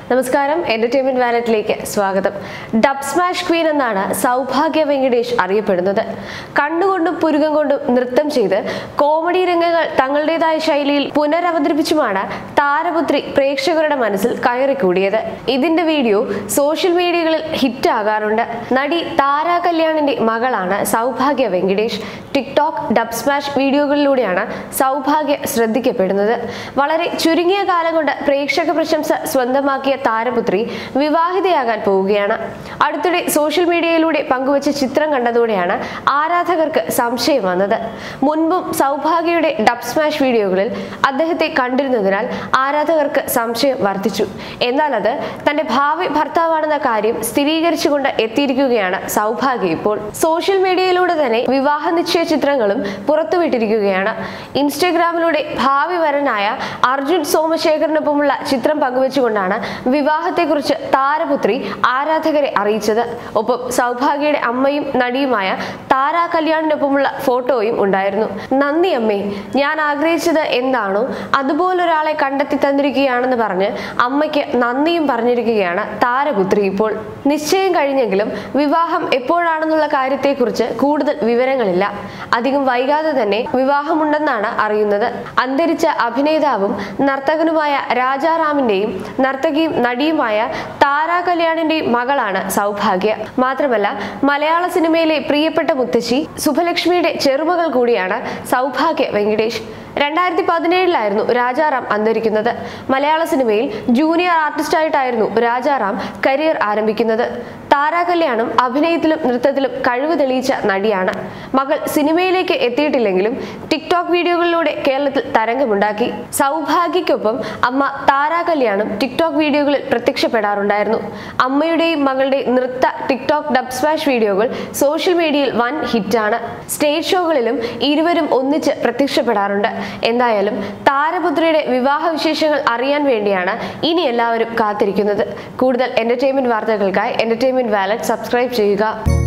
നമസ്കാരം എന്റർടൈൻമെന്റ് വാലറ്റിലേക്ക് സ്വാഗതം ഡബ് സ്മാഷ് ക്വീൻ എന്നാണ് സൗഭാഗ്യ വെങ്കടേഷ് അറിയപ്പെടുന്നത് കണ്ണുകൊണ്ടും പുരുകം കൊണ്ടും നൃത്തം ചെയ്ത് കോമഡി രംഗങ്ങൾ തങ്ങളുടേതായ ശൈലിയിൽ പുനരവതരിപ്പിച്ചുമാണ് താരപുത്രി പ്രേക്ഷകരുടെ മനസ്സിൽ കയറിക്കൂടിയത് ഇതിന്റെ വീഡിയോ സോഷ്യൽ മീഡിയകളിൽ ഹിറ്റ് ആകാറുണ്ട് നടി താര കല്യാണിന്റെ മകളാണ് Sowbhagya Venkatesh TikTok dubsmash വീഡിയോകളിലൂടെയാണ് സൗഭാഗ്യ ശ്രദ്ധിക്കപ്പെടുന്നത് വളരെ ചുരുങ്ങിയ കാലം കൊണ്ട് പ്രേക്ഷക പ്രശംസ സ്വന്തമാക്കിയ താരപുത്രി വിവാഹിതയാകാൻ പോവുകയാണ് അടുത്തിടെ സോഷ്യൽ മീഡിയയിലൂടെ പങ്കുവച്ച ചിത്രം കണ്ടതോടെയാണ് ആരാധകർക്ക് സംശയം വന്നത് മുൻപും സൗഭാഗ്യയുടെ ഡബ് സ്മാഷ് വീഡിയോകളിൽ അദ്ദേഹത്തെ കണ്ടിരുന്നതിനാൽ ആരാധകർക്ക് സംശയം വർദ്ധിച്ചു എന്നാൽ അത് തന്റെ ഭാവി ഭർത്താവാണെന്ന കാര്യം സ്ഥിരീകരിച്ചുകൊണ്ട് എത്തിയിരിക്കുകയാണ് സൗഭാഗ്യ ഇപ്പോൾ സോഷ്യൽ മീഡിയയിലൂടെ തന്നെ വിവാഹ നിശ്ചയ ചിത്രങ്ങളും പുറത്തുവിട്ടിരിക്കുകയാണ് ഇൻസ്റ്റഗ്രാമിലൂടെ ഭാവി വരനായ അർജുൻ സോമശേഖരനൊപ്പമുള്ള ചിത്രം പങ്കുവെച്ചുകൊണ്ടാണ് വിവാഹത്തെക്കുറിച്ച് താരപുത്രി ആരാധകരെ അറിയിച്ചത് ഒപ്പം സൗഭാഗ്യയുടെ അമ്മയും നടിയുമായ താര കല്യാണിനൊപ്പമുള്ള ഫോട്ടോയും ഉണ്ടായിരുന്നു നന്ദി അമ്മേ ഞാൻ ആഗ്രഹിച്ചത് എന്താണോ അതുപോലൊരാളെ കണ്ടെത്തി തന്നിരിക്കുകയാണെന്ന് പറഞ്ഞ് അമ്മയ്ക്ക് നന്ദിയും പറഞ്ഞിരിക്കുകയാണ് താരപുത്രി ഇപ്പോൾ നിശ്ചയം കഴിഞ്ഞെങ്കിലും വിവാഹം എപ്പോഴാണെന്നുള്ള കാര്യത്തെക്കുറിച്ച് കൂടുതൽ വിവരങ്ങളില്ല അധികം വൈകാതെ തന്നെ വിവാഹമുണ്ടെന്നാണ് അറിയുന്നത് അന്തരിച്ച അഭിനേതാവും നർത്തകനുമായ രാജാറാമിന്റെയും നർത്തകിയും നടിയുമായ താര കല്യാണിന്റെയും മകളാണ് സൗഭാഗ്യ മാത്രമല്ല മലയാള സിനിമയിലെ പ്രിയപ്പെട്ട മുത്തശ്ശി സുഭലക്ഷ്മിയുടെ ചെറുമകൾ കൂടിയാണ് സൗഭാഗ്യ വെങ്കടേഷ് രണ്ടായിരത്തി പതിനേഴിലായിരുന്നു രാജാറാം അന്തരിക്കുന്നത് മലയാള സിനിമയിൽ ജൂനിയർ ആർട്ടിസ്റ്റായിട്ടായിരുന്നു രാജാറാം കരിയർ ആരംഭിക്കുന്നത് താരാ കല്യാണം അഭിനയത്തിലും നൃത്തത്തിലും കഴിവ് തെളിയിച്ച നടിയാണ് മകൾ സിനിമയിലേക്ക് എത്തിയിട്ടില്ലെങ്കിലും ടിക്ടോക്ക് വീഡിയോകളിലൂടെ കേരളത്തിൽ തരംഗമുണ്ടാക്കി സൗഭാഗ്യയ്ക്കൊപ്പം അമ്മ താരാ കല്യാണം ടിക്ടോക്ക് വീഡിയോകളിൽ പ്രത്യക്ഷപ്പെടാറുണ്ടായിരുന്നു അമ്മയുടെയും മകളുടെയും നൃത്ത ടിക്ടോക്ക് ഡബ് സ്മാഷ് വീഡിയോകൾ സോഷ്യൽ മീഡിയയിൽ വൻ ഹിറ്റാണ് സ്റ്റേജ് ഷോകളിലും ഇരുവരും ഒന്നിച്ച് പ്രത്യക്ഷപ്പെടാറുണ്ട് എന്തായാലും താരപുത്രിയുടെ വിവാഹ വിശേഷങ്ങൾ അറിയാൻ വേണ്ടിയാണ് ഇനി എല്ലാവരും കാത്തിരിക്കുന്നത് കൂടുതൽ എന്റർടൈൻമെന്റ് വാർത്തകൾക്കായി എന്റർടൈൻമെന്റ് വാലറ്റ് സബ്സ്ക്രൈബ് ചെയ്യുക